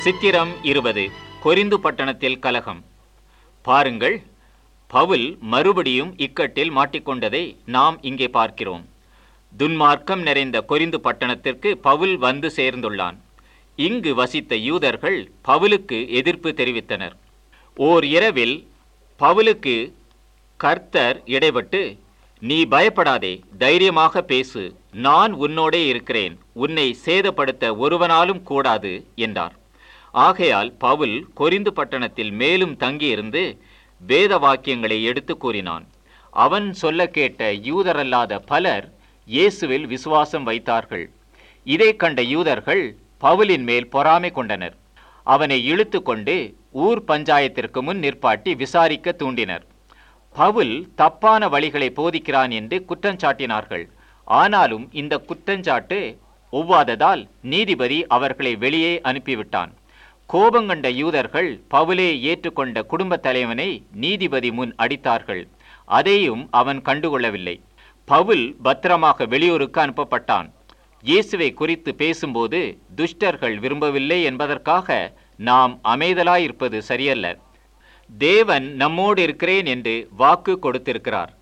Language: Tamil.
சித்திரம் இருபது கொரிந்து பட்டணத்தில் கலகம் பாருங்கள் பவுல் மறுபடியும் இக்கட்டில் மாட்டிக்கொண்டதை நாம் இங்கே பார்க்கிறோம் துன்மார்க்கம் நிறைந்த கொரிந்து பட்டணத்திற்கு பவுல் வந்து சேர்ந்துள்ளான் இங்கு வசித்த யூதர்கள் பவுலுக்கு எதிர்ப்பு தெரிவித்தனர் ஓர் இரவில் பவுலுக்கு கர்த்தர் இடைபட்டு நீ பயப்படாதே தைரியமாக பேசு நான் உன்னோடே இருக்கிறேன் உன்னை சேதப்படுத்த ஒருவனாலும் கூடாது என்றார் ஆகையால் பவுல் கொரிந்து பட்டணத்தில் மேலும் தங்கியிருந்து வேத வாக்கியங்களை எடுத்து கூறினான் அவன் சொல்ல கேட்ட யூதரல்லாத பலர் இயேசுவில் விசுவாசம் வைத்தார்கள் இதை கண்ட யூதர்கள் பவுலின் மேல் பொறாமை கொண்டனர் அவனை இழுத்து கொண்டு ஊர் பஞ்சாயத்திற்கு முன் நிற்பாட்டி விசாரிக்க தூண்டினர் பவுல் தப்பான வழிகளை போதிக்கிறான் என்று குற்றஞ்சாட்டினார்கள் ஆனாலும் இந்த குற்றஞ்சாட்டு ஒவ்வாததால் நீதிபதி அவர்களை வெளியே அனுப்பிவிட்டான் கோபங்கண்ட யூதர்கள் பவுலே ஏற்றுக்கொண்ட குடும்பத் தலைவனை நீதிபதி முன் அடித்தார்கள் அதையும் அவன் கண்டுகொள்ளவில்லை பவுல் பத்திரமாக வெளியூருக்கு அனுப்பப்பட்டான் இயேசுவை குறித்து பேசும்போது துஷ்டர்கள் விரும்பவில்லை என்பதற்காக நாம் அமைதலாயிருப்பது சரியல்ல தேவன் நம்மோடு இருக்கிறேன் என்று வாக்கு கொடுத்திருக்கிறார்